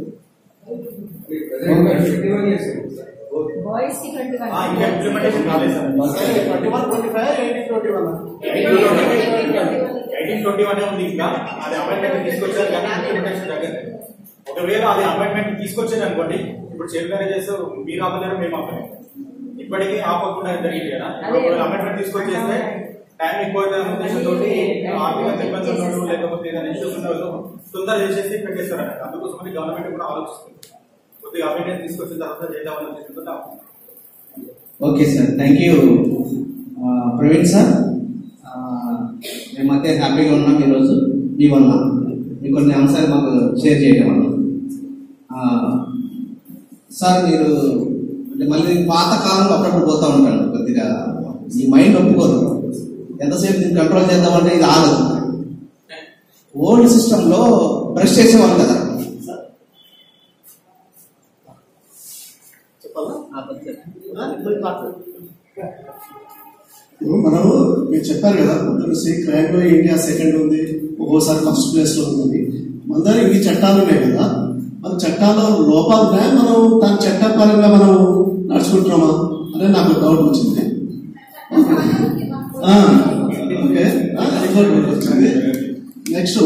బాయ్స్ కి ట్వంటీ ఆ, ఇంకా ఇంప్లిమెంటేషన్ కాలేదు sir twenty one twenty five eighteen twenty one eighteen twenty one ఉంది ఇంకా అది అమెండ్మెంట్ తీసుకొచ్చారు కానీ ఇంప్లిమెంటేషన్ జరగదు ఒకవేళ అది అమెండ్మెంట్ తీసుకొచ్చారు అనుకోండి ఇప్పుడు చైల్డ్ మ్యారేజెస్ మీరు ఆపలేరు మేము ఆపలేము ఇప్పటికీ ఆపకుండా జరిగింది కదా ఒకవేళ అమెండ్మెంట్ తీసుకొచ్చేస్తే టైం ఎక్కువ అవుతుంది ఉద్దేశంతో ఆర్థిక ఇబ్బందులు ఉండడం లేకపోతే ఏదైనా ఇష్యూస్ ఉండదు తొందర చేసేసి పెట్టేస్తారట అందుకోసమని గవర్నమెంట్ కూడా ఆలోచిస్తుంది కొద్దిగా అమెండ్మెంట్ తీసుకొచ్చిన తర్వాత చేద్దామని ఉద్దేశంతో ఆపుతుంది. Okay sir thank you Praveen sir ఆ, మేమైతే హ్యాపీగా ఉన్నాం ఈరోజు మీ వల్ల మీ కొన్ని అంశాలు మాకు షేర్ చేయడం వల్ల ఆ, సార్ మీరు అంటే మళ్ళీ పాత కాలంలో అప్పుడప్పుడు పోతా ఉంటాను కొద్దిగా ఈ మైండ్ ఒప్పుకోదు ఎంతసేపు దీన్ని కంట్రోల్ చేద్దామంటే ఇది ఆగదు ఓల్డ్ సిస్టంలో బ్రష్ చేసేవాళ్ళు కదా ఇప్పుడు మనము మీరు చెప్పారు కదా పొద్దున్నేసి క్రైమ్ లో ఇండియా సెకండ్ ఉంది ఒక్కోసారి ఫస్ట్ ప్లేస్ లో ఉంది మన దగ్గర ఇన్ని చట్టాలు ఉన్నాయి కదా మన చట్టాల్లో లోపాలు ఉన్నాయా మనం దాని చట్టపరంగా మనం నడుచుకుంటున్నామా అనేది నాకు డౌట్ వచ్చింది ఆ, ఓకే ఆ, అది కూడా డౌట్ వచ్చింది నెక్స్ట్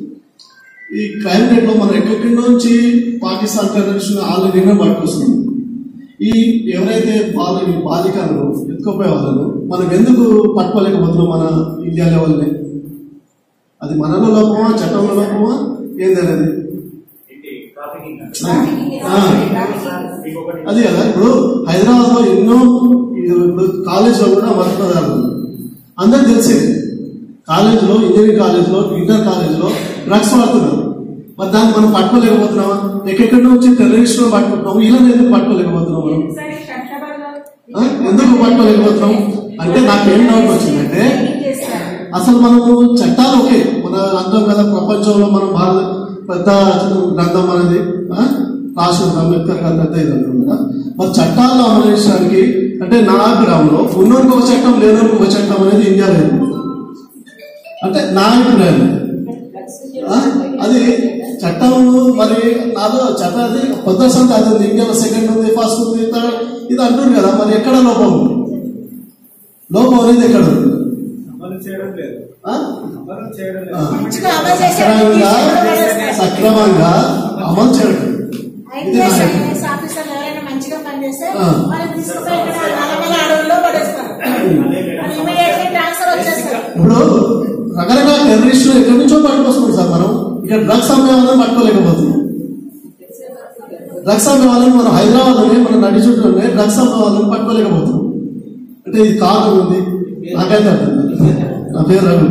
ఈ క్రైమ్ రేట్ లో మనం ఎక్కడి నుంచి పాకిస్తాన్ టెర్రరిస్ట్ ఆల్రెడీ పట్టుకొస్తున్నాం ఈ ఎవరైతే బాల బాలికలను ఎత్తుకుపోయే వాళ్ళను మనం ఎందుకు పట్టుకోలేకపోతున్నాం మన ఇండియా లెవెల్ని అది మనలో లోపమా చట్టంలో లోపమా ఏంది అనేది ఏంటి ట్రాఫికింగ్ ఆ. మీకు ఒకటి అది కదా ఇప్పుడు హైదరాబాద్ లో ఎన్నో ఇది ఇప్పుడు కాలేజ్ లో కూడా వర్తదారు అందరికి తెలిసింది కాలేజ్ లో ఇంజనీరింగ్ కాలేజ్ లో ఇంటర్ కాలేజ్ లో డ్రగ్స్ వాడుతున్నారు మరి దాన్ని మనం పట్టుకోలేకపోతున్నామా ఎక్కడెక్కడి నుంచి టెర్రరిస్ట్ పట్టుకుంటున్నాము ఇలా ఎందుకు పట్టుకోలేకపోతున్నాం మనం ఆ? ఎందుకు పట్టుకోలేకపోతున్నాం అంటే నాకు ఏం డౌట్ వచ్చిందంటే అసలు మనము చట్టాలు ఓకే మన అంటాం కదా ప్రపంచంలో మనం భారత పెద్ద గ్రంథం అనేది ఆ? రాసిన అంబేద్కర్ గారు పెద్ద ఇది అంటాం కదా మరి చట్టాలను అమలు అంటే నా అభిప్రాయంలో ఉన్నోరికి ఒక చట్టం లేనోరికి ఒక చట్టం అనేది ఇండియా లేదు అంటే నా అభిప్రాయం ఆ? అది చట్టం మరి నాలో చట్టం అది కొత్త సంత అది ఉంది ఇండియాలో సెకండ్ ఉంది ఫస్ట్ ఉంది థర్డ్ ఇది అంటుంది కదా మరి ఎక్కడ లోపం ఉంది? లోపం అనేది ఎక్కడ ఉంది అమలు చేయడం లేదు ఆ? అమలు చేయడం ఆ. మంచిగా అమలు చేసే సక్రమంగా సక్రమంగా అమలు చేయడం ఇది నా ఐపీఎస్ అభిప్రాయం. ఐఏఎస్ ఆఫీసర్లు ఎవరైనా మంచిగా పనిచేస్తే ఆ. వాళ్ళని తీసుకుపోయి ఇక్కడ నల్లమల అడవుల్లో పడేస్తారు వాళ్ళు ఇమీడియట్లీ ట్రాన్స్ఫర్ వచ్చేస్తారు ఇప్పుడు రకరకాల టెర్రరిస్టులు ఎక్కడి నుంచో పట్టుకొస్తున్నాం సార్ మనం ఇక్కడ డ్రగ్స్ అమ్మే వాళ్ళని పట్టుకోలేకపోతున్నాం డ్రగ్స్ అమ్మే వాళ్ళని మనం హైదరాబాద్ లోనే మన నడి చుట్టూనే డ్రగ్స్ అమ్మే వాళ్ళని పట్టుకోలేకపోతున్నాం అంటే ఇది కారణం ఉంది నాకైతే అర్థం కాదు. నా పేరు రఘు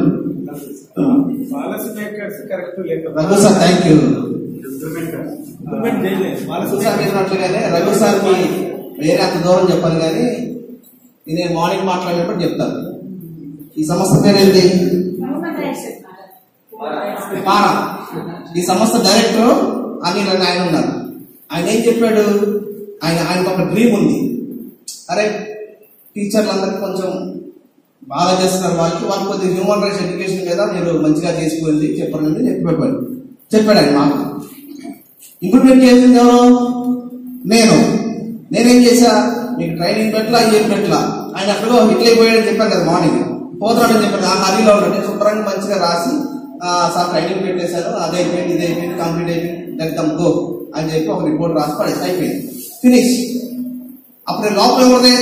పాలసీ మేకర్స్ కరెక్ట్ లేక Raghu sir thank you implement చేయలేదు పాలసీ సార్ చెప్పినట్లుగానే రఘు సార్కి వేరే అంత దూరం చెప్పాను కానీ ఇది నేను మార్నింగ్ మాట్లాడినప్పుడు చెప్తాను ఈ సంస్థ పేరు ఏంటి హ్యూమన్ రైట్స్ పారా ఈ సంస్థ డైరెక్టర్ అనిల్ అని ఆయన ఉన్నారు ఆయన ఏం చెప్పాడు ఆయన ఆయనకు ఒక డ్రీమ్ ఉంది అరే టీచర్లు అందరికి కొంచెం బాగా చేస్తున్నారు వాళ్ళకి వాళ్ళకి కొద్దిగా హ్యూమన్ రైట్స్ ఎడ్యుకేషన్ మీద మీరు మంచిగా చేసుకుని చెప్పండి చెప్పి చెప్పాడు చెప్పాడు ఆయన మాకు ఇంప్లిమెంట్ చేసింది ఎవరు నేను నేనేం చేశా మీకు ట్రైనింగ్ పెట్టలా ఏం పెట్టలా ఆయన అక్కడ హిట్ అయిపోయాడని చెప్పాను కదా మార్నింగ్ పోతున్నాడని చెప్పాను ఆ హరిలో ఉన్నాడు శుభ్రంగా మంచిగా రాసి ఆ, సార్ ట్రైనింగ్ పెట్టేశారు అదే అయిపోయింది ఇది అయిపోయింది కంప్లీట్ అయిపోయింది వెళ్తాం గో అని చెప్పి ఒక రిపోర్ట్ రాసి పడేసి అయిపోయింది ఫినిష్ అప్పుడు లోపల ఎవరిదే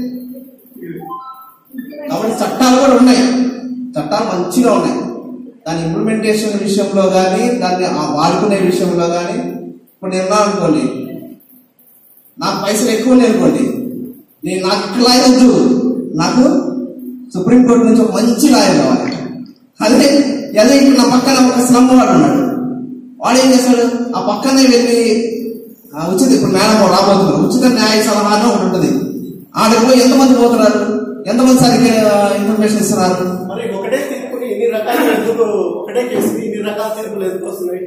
కాబట్టి చట్టాలు కూడా ఉన్నాయి చట్టాలు మంచిగా ఉన్నాయి దాని ఇంప్లిమెంటేషన్ విషయంలో కానీ దాన్ని ఆ వాడుకునే విషయంలో కానీ ఇప్పుడు నేను ఉన్నాను అనుకోండి నాకు పైసలు ఎక్కువ ఉన్నాయి అనుకోండి నేను నాకు ఇక్కడ లాయర్ వద్దు నాకు సుప్రీంకోర్టు నుంచి ఒక మంచి లాయర్ కావాలి అదే అదే ఇప్పుడు నా పక్కన ఒక స్లమ్ వాడు ఉన్నాడు వాడు ఏం చేస్తాడు ఆ పక్కనే వెళ్ళి ఆ ఉచిత ఇప్పుడు మేడం రాబోతున్నారు ఉచిత న్యాయ సలహా అని ఒకటి ఉంటుంది ఆడికి పోయి ఎంతమంది పోతున్నారు ఎంతమంది సరిగ్గా ఇన్ఫర్మేషన్ ఇస్తున్నారు మరి ఒకటే తీర్పుని ఇన్ని రకాలు ఎందుకు ఒకటే కేసుకి ఇన్ని రకాల తీర్పులు ఎందుకు వస్తున్నాయి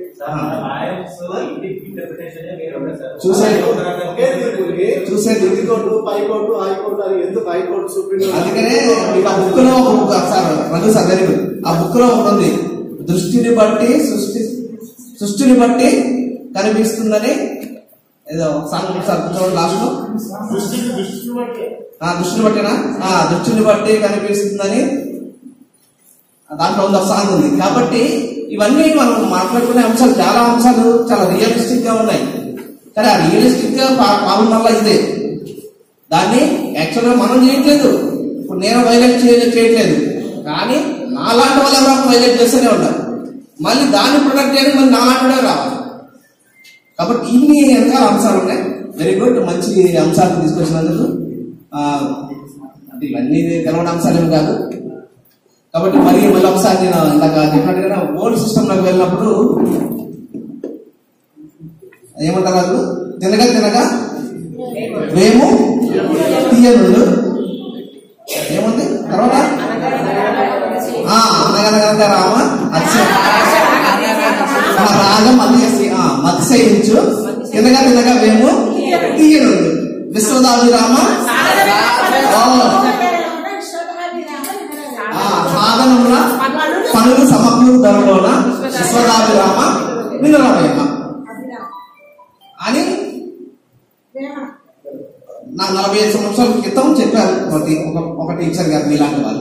చూసే ఒకే తీర్పుని చూసే ఢిల్లీ కోర్టు పై కోర్టు హైకోర్టు అని ఎందుకు హైకోర్టు సుప్రీం అందుకనే మీకు ఆ బుక్ లో ఒక book sir Raghu sir very good ఆ బుక్ లో ఒకటి ఉంది దృష్టిని బట్టి సృష్టి సృష్టిని బట్టి కనిపిస్తుందని ఏదో సాంగ్ సార్ చూడండి లాస్ట్ లో దృష్టిని దృష్టిని బట్టి ఆ దృష్టిని బట్టినా ఆ దృష్టిని బట్టి కనిపిస్తుందని దాంట్లో ఉంది ఒక సాంగ్ ఉంది కాబట్టి ఇవన్నీ మనం మాట్లాడుకునే అంశాలు చాలా అంశాలు చాలా రియలిస్టిక్ గా ఉన్నాయి కానీ ఆ రియలిస్టిక్ గా ప్రాబ్లం వల్ల ఇదే దాన్ని యాక్చువల్గా మనం చేయట్లేదు ఇప్పుడు నేను వైలెట్ చేయలేదు చేయట్లేదు కానీ నాలాంటి వాళ్ళు ఎవరో వైలెట్ చేస్తూనే ఉంటారు మళ్ళీ దాన్ని ప్రొడక్ట్ చేయడానికి మళ్ళీ నాలాంటి వాడే రావాలి కాబట్టి ఇన్ని రకాల అంశాలు ఉన్నాయి వెరీ గుడ్ మంచి అంశాలు తీసుకొచ్చినందుకు ఆ, అంటే ఇవన్నీ తెలవని అంశాలేమి కాదు కాబట్టి మరి మళ్ళీ ఒకసారి నేను ఇందాక చెప్పినట్టుగా ఓల్డ్ సిస్టంలోకి వెళ్ళినప్పుడు ఏమంటారు వాళ్ళు తినగా తినగా మేము తీయనుండు ఏముంది తర్వాత ఆ, అనగనగనగా రామ అత్స ఆ, రాగం అతిశయి ఆ, మత్స్యయించు తినగా తినగా మేము తీయనుండు విశ్వదాభిరామ ఆ, సాధనమున పనులు సమకూరు ధరలోన విశ్వదాభిరామ వినరామయ్యమ్మ అని నాకు నలభై ఐదు సంవత్సరాల క్రితం చెప్పారు ఒకటి ఒక ఒక టీచర్ గారు మీలాంటి వాళ్ళు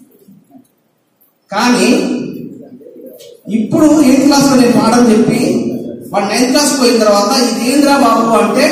కానీ ఇప్పుడు ఎయిత్ క్లాస్ లో నేను పాఠం చెప్పి వాడు నైన్త్ క్లాస్ పోయిన తర్వాత ఇదేంద్రా బాబు అంటే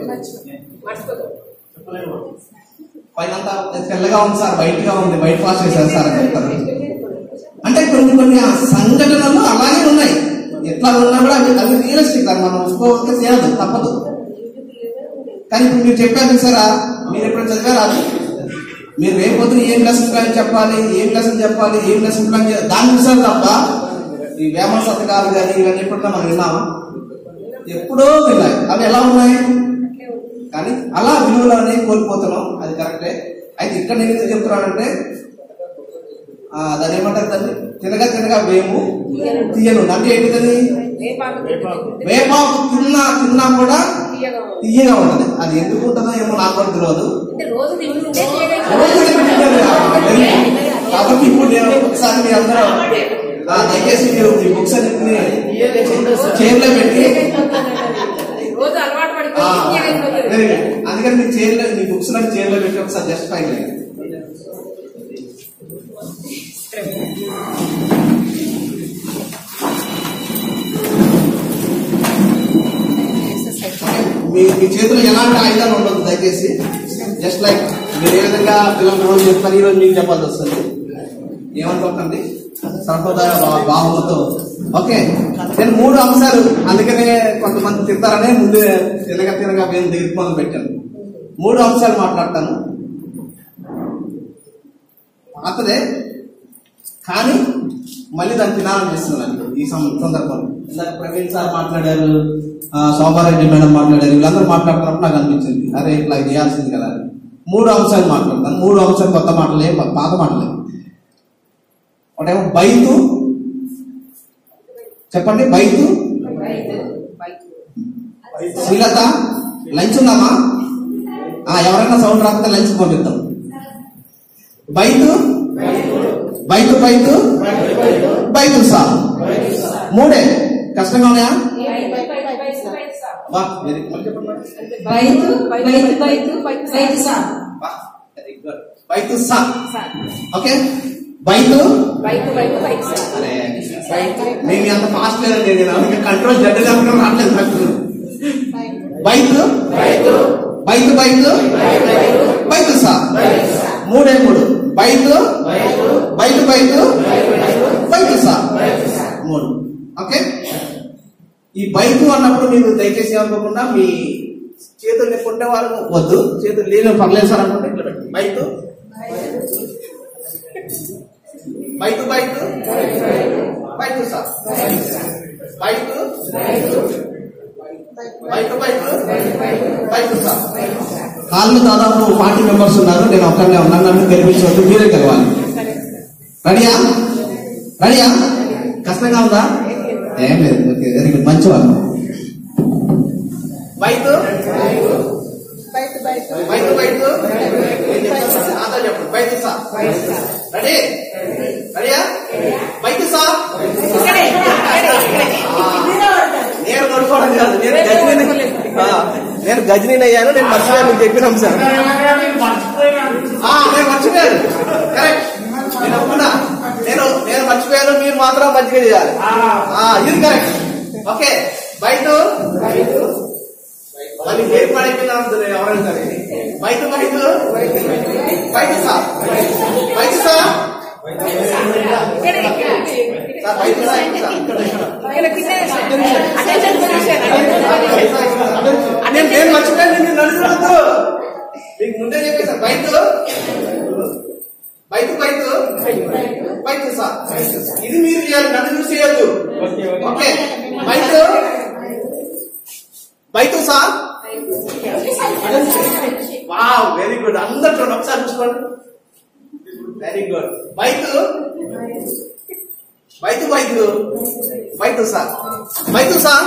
పైన తెల్లగా ఉంది సార్ వైట్గా ఉంది వైట్ వాష్ చేశారు సార్ అని చెప్తారు అంటే కొన్ని కొన్ని ఆ సంఘటనలు అలాగే ఉన్నాయి ఎట్లా ఉన్నా కూడా అవి అవి రియలిస్టిక్ మనం ఒప్పుకోక చేయదు తప్పదు కానీ ఇప్పుడు మీరు చెప్పారు చూసారా మీరు ఎప్పుడు చదివారు అది మీరు రేపు పొద్దున ఏం లెసన్ ప్లాన్ చెప్పాలి ఏం లెసన్ చెప్పాలి ఏం లెసన్ ప్లాన్ చేయాలి దాన్ని చూసారు తప్ప ఈ వేమ శతకాలు కానీ ఇవన్నీ ఎప్పుడన్నా మనం విన్నామా ఎప్పుడో విన్నాయి అవి ఎలా ఉన్నాయి కానీ అలా విలువలు అనేవి కోల్పోతున్నాం అది కరెక్టే అయితే ఇక్కడ నేను ఎందుకు చెప్తున్నానంటే ఆ, దాన్ని ఏమంటారు దాన్ని తినగా తినగా వేము తీయను అంటే ఏంటిది వేపాకు తిన్నా తిన్నా కూడా తీయగా ఉంటది అది ఎందుకు ఉంటుందో ఏమో నాకు కూడా తెలియదు రోజు తింటుంటే రోజు తింటుంటే కాబట్టి ఇప్పుడు నేను ఒకసారి మీ అందరూ ఆ, దయచేసి మీరు ఈ బుక్స్ అన్నింటినీ చైర్లో పెట్టి రోజు అలవాటు ఆ, పడిపోయి very good. అందుకని మీ చైర్లో మీ బుక్స్ అన్ని చైర్లో పెట్టి ఒకసారి జస్ట్ ఫైన్ మీ మీ చేతిలో ఎలాంటి ఆయుధాలు ఉండదు దయచేసి జస్ట్ లైక్ మీరు ఏ విధంగా పిల్లలు రోజు చెప్తారు ఈ రోజు మీకు చెప్పాల్సి వస్తుంది ఏమనుకోకండి సంప్రదాయ భా- భావనతో ఓకే నేను మూడు అంశాలు అందుకనే కొంతమంది తింటారనే ముందే తినగా తినగా మేము దీర్ఘం పెట్టాను మూడు అంశాలు మాట్లాడతాను పాతదే కానీ మళ్ళీ దాన్ని తినాలనిపిస్తున్నాను ఈ సం- సందర్భంలో ఇందాక ప్రవీణ్ సార్ మాట్లాడారు ఆ, శోభారెడ్డి మేడం మాట్లాడారు వీళ్ళందరూ మాట్లాడుతున్నప్పుడు నాకు అనిపించింది అరే ఇట్లా చేయాల్సింది కదా అని. మూడు అంశాలు మాట్లాడతాను మూడు అంశాలు కొత్త మాటలే పాత మాటలే ఒకటేమో బైతు చెప్పండి బైతు శ్రీలత లంచ్ ఉందామా ఆ, ఎవరైనా సౌండ్ రాకపోతే లంచ్ పంపిద్దాం బైతు బైతు బైతు బైతు సా మూడే కష్టంగా ఉన్నాయా వా వెరీ గుడ్ చెప్పండి బైతు బైతు బైతు బైతు సార్ వెరీ గుడ్ బైతు సా ఓకే బైతు బైతు బైతు బైతు సార్ అరే నేను అంత ఫాస్ట్ లేదండి నేను అందుకే కంట్రోల్ జడ్డు కాకుండా రావట్లేదు నాకు బైతు బైతు బైతు బైతు సా మూడే మూడు బైతు బైతు బైతు బైతు సా మూడు ఓకే ఈ బైకు అన్నప్పుడు మీరు దయచేసి ఏమనుకోకుండా మీ చేతులు నొప్పి ఉంటే వాళ్ళు వద్దు చేతులు లేని పర్లేదు సార్ అనుకుంటే ఇట్లా పెట్టండి bike bike bike bike sir bike bike bike bike sir హాల్లో దాదాపు ఫార్టీ మెంబర్స్ ఉన్నారు నేను ఒక్కనే ఉన్నాను నన్ను గెలిపించవద్దు మీరే గెలవాలి రెడీయా రెడీయా కష్టంగా ఉందా ఏం లేదు ఓకే వెరీ గుడ్ మంచి వాళ్ళు బైక్ బయట బయట బైక్ బైక్ నాతో చెప్పండి బైక్ సా రెడీ రెడీయా బైక్ సా నేను కొనుక్కోవడం కాదు నేను గజనీ నేను గజనీ అయ్యాను నేను మర్చిపోయాను మీకు చెప్పినాం సార్ ఆ, నేను మర్చిపోయాను కరెక్ట్ నేను ఒప్పుకున్నా నేను నేను మర్చిపోయాను మీరు మాత్రం మంచిగా చేయాలి ఆ, ఇది కరెక్ట్ ఓకే బయట మళ్ళీ పేరు పడైపోయినా ఉంటుంది ఎవరైనా సరే బయట బయట బయట సార్ బయట సార్ సార్ బయట సార్ నేను నేను మర్చిపోయాను నేను నడుచుకోవద్దు మీకు ముందే చెప్పేసాను బయట బయట బయట బయట సార్ ఇది మీరు చేయాలి నన్ను చూసి చేయొద్దు ఓకే బయట బయట సార్ వావ్ వెరీ గుడ్ అందరు చూడండి ఒకసారి చూసుకోండి వెరీ గుడ్ బయట బయట బయట బయట సార్ బయట సార్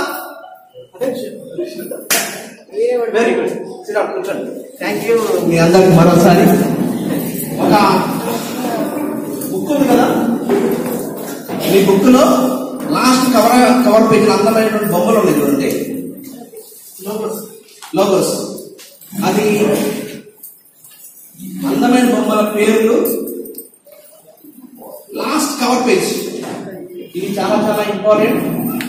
వెరీ గుడ్ సిరా కూర్చోండి థ్యాంక్ యూ మీ అందరికి మరోసారి ఒక బుక్ ఉంది కదా మీ బుక్ లో లాస్ట్ కవర్ కవర్ పేజీ అందమైనటువంటి బొమ్మలు ఉన్నాయి చూడండి లోగోస్ అది అందమైన బొమ్మల పేర్లు లాస్ట్ కవర్ పేజ్ ఇది చాలా చాలా ఇంపార్టెంట్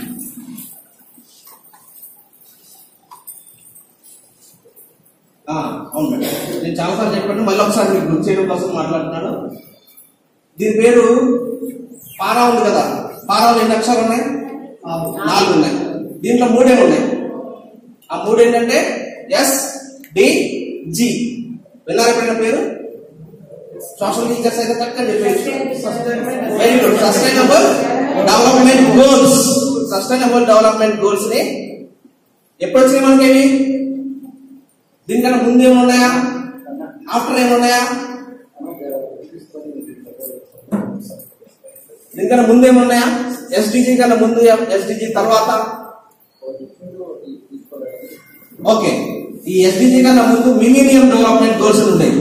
ఆ, అవును మేడం నేను చాలాసార్లు చెప్పాను మళ్ళీ ఒకసారి మీకు గుర్తు చేయడం కోసం మాట్లాడుతున్నాను దీని పేరు పారా ఉంది కదా పారాలు ఎన్ని అక్షరాలు ఉన్నాయి నాలుగు ఉన్నాయి దీంట్లో మూడే ఉన్నాయి ఆ మూడు ఏంటంటే ఎస్ డి జి విన్నారా ఎప్పుడైనా పేరు సోషల్ టీచర్స్ అయితే కరెక్ట్గా చెప్పేసి very good sustainable development goals sustainable development goals ని ఎప్పుడు వచ్చినాయి మనకి ఇవి? దీనికన్నా ముందు ఏమున్నాయా ఆఫ్టర్ ఏమున్నాయా దీనికన్నా ముందు ఏమున్నాయా ఎస్డిజి కన్నా ముందు ఎస్డిజి తర్వాత ఓకే ఈ ఎస్డిజి కన్నా ముందు మిలీనియం డెవలప్మెంట్ గోల్స్ ఉంటాయి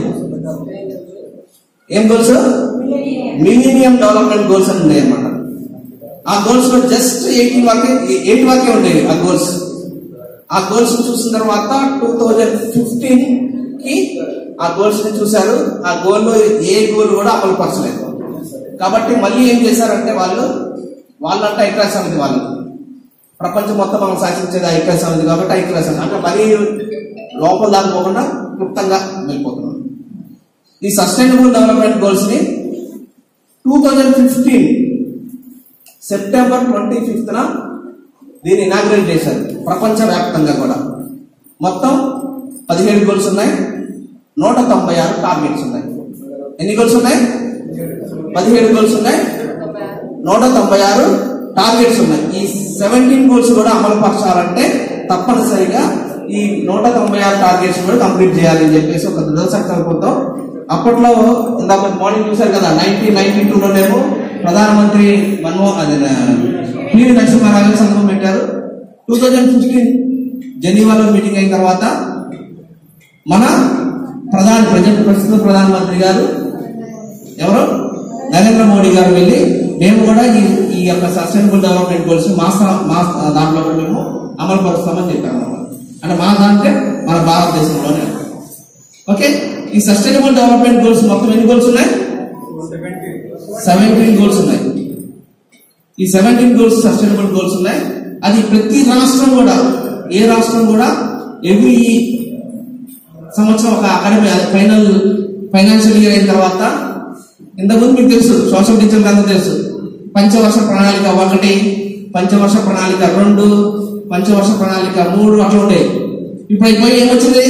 ఏం గోల్స్ మిలీనియం డెవలప్మెంట్ గోల్స్ అని ఉన్నాయి అన్నమాట ఆ గోల్స్ లో జస్ట్ ఎయిటీన్ వరకే ఎయిట్ వరకే ఉండేవి ఆ గోల్స్ ఆ గోల్స్ చూసిన తర్వాత టూ థౌజండ్ ఫిఫ్టీన్ కి ఆ గోల్స్ ని చూశారు ఆ గోల్ లో ఏ గోల్ కూడా అమలు పరచలేదు కాబట్టి మళ్ళీ ఏం చేశారంటే వాళ్ళు వాళ్ళంటే ఐక్యరాజ్య సమితి వాళ్ళు ప్రపంచం మొత్తం మనం శాసించేది ఐక్యరాజ్య సమితి కాబట్టి ఐక్యరాజ్య సమితి అంటే మరీ లోపల దాకా పోకుండా క్లుప్తంగా వెళ్ళిపోతున్నాం ఈ సస్టైనబుల్ డెవలప్మెంట్ గోల్స్ ని two thousand fifteen September twenty fifth దీన్ని ఇనాగ్రేట్ చేశారు ప్రపంచ వ్యాప్తంగా కూడా మొత్తం పదిహేడు గోల్స్ ఉన్నాయి నూట తొంభై ఆరు టార్గెట్స్ ఉన్నాయి ఎన్ని గోల్స్ ఉన్నాయి పదిహేడు గోల్స్ ఉన్నాయి నూట తొంభై ఆరు టార్గెట్స్ ఉన్నాయి ఈ సెవెంటీన్ గోల్స్ కూడా అమలు పరచాలంటే తప్పనిసరిగా ఈ నూట తొంభై ఆరు టార్గెట్స్ కూడా కంప్లీట్ చేయాలని చెప్పేసి ఒక దృఢ సంకల్పంతో అప్పట్లో ఇందాక మార్నింగ్ చూశారు కదా నైన్టీన్ నైన్టీ టూలోనేమో ప్రధానమంత్రి మన్మోహన్ అది పివి నరసింహారావు గారు సంతకం పెట్టారు టూ థౌజండ్ ఫిఫ్టీన్ జెనీవాలో మీటింగ్ అయిన తర్వాత మన ప్రధాని ప్రజెంట్ ప్రస్తుత ప్రధానమంత్రి గారు ఎవరు నరేంద్ర మోడీ గారు వెళ్ళి మేము కూడా ఈ ఈ యొక్క సస్టైనబుల్ డెవలప్మెంట్ గోల్స్ మా స్థా- మా దాంట్లో కూడా మేము అమలు పరుస్తామని చెప్పాము అన్నమాట. అంటే మా దాంట్లో మన భారతదేశంలోనే ఓకే ఈ సస్టైనబుల్ డెవలప్మెంట్ గోల్స్ మొత్తం ఎన్ని గోల్స్ ఉన్నాయి సెవెంటీన్ గోల్స్ ఉన్నాయి ఈ సెవెంటీన్ గోల్స్ సస్టైనబుల్ గోల్స్ ఉన్నాయి అది ప్రతి రాష్ట్రం కూడా ఏ రాష్ట్రం కూడా ఎవ్రీ సంవత్సరం ఒక అకాడమీ ఫైనల్ ఫైనాన్షియల్ ఇయర్ అయిన తర్వాత ఇంతకుముందు మీకు తెలుసు సోషల్ టీచర్లు అందరూ తెలుసు పంచవర్ష ప్రణాళిక ఒకటి పంచవర్ష ప్రణాళిక రెండు పంచవర్ష ప్రణాళిక మూడు అట్లా ఉండేవి ఇప్పుడు అయిపోయి ఏమొచ్చింది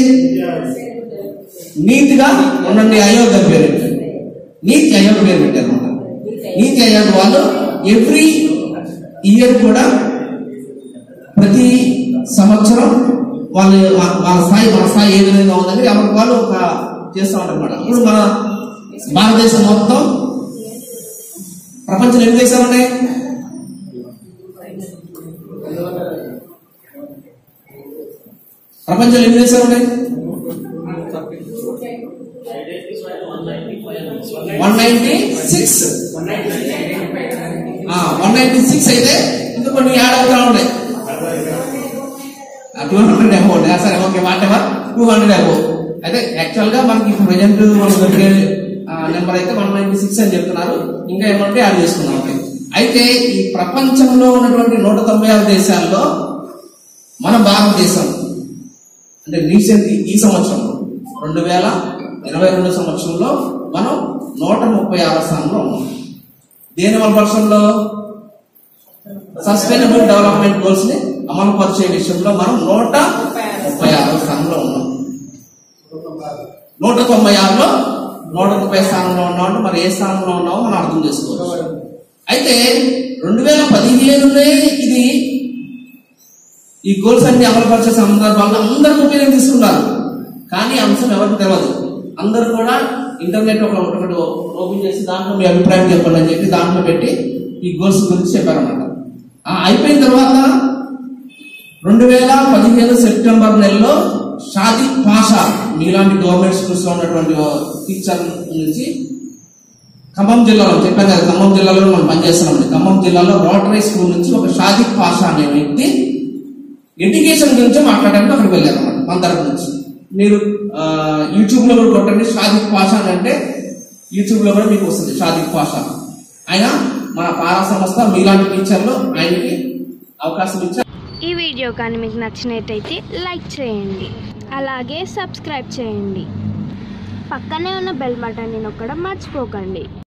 నీతిగా ఉండండి అయోగ్ అని పేరు పెట్టారు. నీతి అయోగ్ పేరు పెట్టారు అన్నమాట. నీతి అయోగ్ వాళ్ళు ఎవ్రీ ఇయర్ కూడా ప్రతి సంవత్సరం వాళ్ళు వా- వాళ్ళ స్థాయి మన స్థాయి ఏ విధంగా ఉందని ఎవరికి వాళ్ళు ఒక చేస్తూ ఉంటారు అనమాట ఇప్పుడు మన భారతదేశం మొత్తం ప్రపంచంలో ఎన్ని దేశాలు ఉన్నాయి ప్రపంచంలో ఎన్ని దేశాలు ఉన్నాయి one ninety six one ninety six అయితే ఇంకా కొన్ని యాడ్ అవుతా ఉన్నాయి టూ హండ్రెడ్ అబో సరే okay whatever two hundred above అయితే యాక్చువల్ గా మనకి ఇప్పుడు ప్రజెంట్ మనం దొరికే నెంబర్ అయితే వన్ నైన్టీ సిక్స్ అని చెప్తున్నారు ఇంకా ఏమంటే యాడ్ చేసుకున్నాం ఓకే అయితే ఈ ప్రపంచంలో ఉన్నటువంటి నూట తొంభై ఆరు దేశాల్లో మన భారతదేశం అంటే రీసెంట్ ఈ సంవత్సరం రెండు వేల ఇరవై రెండు సంవత్సరంలో మనం నూట ముప్పై ఆరో స్థానంలో ఉన్నాం దేని వల్ల వర్షంలో సస్టైనబుల్ డెవలప్మెంట్ గోల్స్ ని అమలు పరిచే విషయంలో మనం నూట ముప్పై ఆరో స్థానంలో ఉన్నాం నూట తొంభై ఆరులో నూట ముప్పై స్థానంలో ఉన్నాం మరి ఏ స్థానంలో ఉన్నామో మనం అర్థం చేసుకోవచ్చు అయితే రెండు వేల పదిహేనులో ఇది ఈ గోల్స్ అన్ని అమలుపరిచే సందర్భాల్లో అందరూ ఒపీనియన్ తీసుకున్నారు కానీ అంశం ఎవరికి తెలియదు అందరూ కూడా ఇంటర్నెట్ ఒక ఒకటి ఓపెన్ చేసి దాంట్లో మీ అభిప్రాయం చెప్పండి అని చెప్పి దాంట్లో పెట్టి ఈ గోల్స్ గురించి చెప్పారన్నమాట ఆ అయిపోయిన తర్వాత రెండు వేల పదిహేను సెప్టెంబర్ నెలలో షాది పాషా మీలాంటి గవర్నమెంట్ స్కూల్స్ లో ఉన్నటువంటి టీచర్ నుంచి ఖమ్మం జిల్లాలో చెప్పాను కదా ఖమ్మం జిల్లాలో మనం పనిచేస్తున్నాం ఖమ్మం జిల్లాలో రోటరీ స్కూల్ నుంచి ఒక షాదిక్ పాషా అనే వ్యక్తి ఎడ్యుకేషన్ గురించి మాట్లాడడానికి అక్కడికి వెళ్ళారు అనమాట మన తరపు నుంచి మీరు యూట్యూబ్ లో కూడా కొట్టండి షాదిక్ పాషా అని అంటే యూట్యూబ్ లో కూడా మీకు వస్తుంది షాదిక్ పాషా ఆయన మన పారా సంస్థ మీలాంటి టీచర్లు ఆయనకి అవకాశం ఇచ్చారు ఈ వీడియో కానీ మీకు నచ్చినట్టయితే లైక్ చేయండి అలాగే సబ్స్క్రైబ్ చేయండి పక్కనే ఉన్న బెల్ బటన్ని నొక్కడం మర్చిపోకండి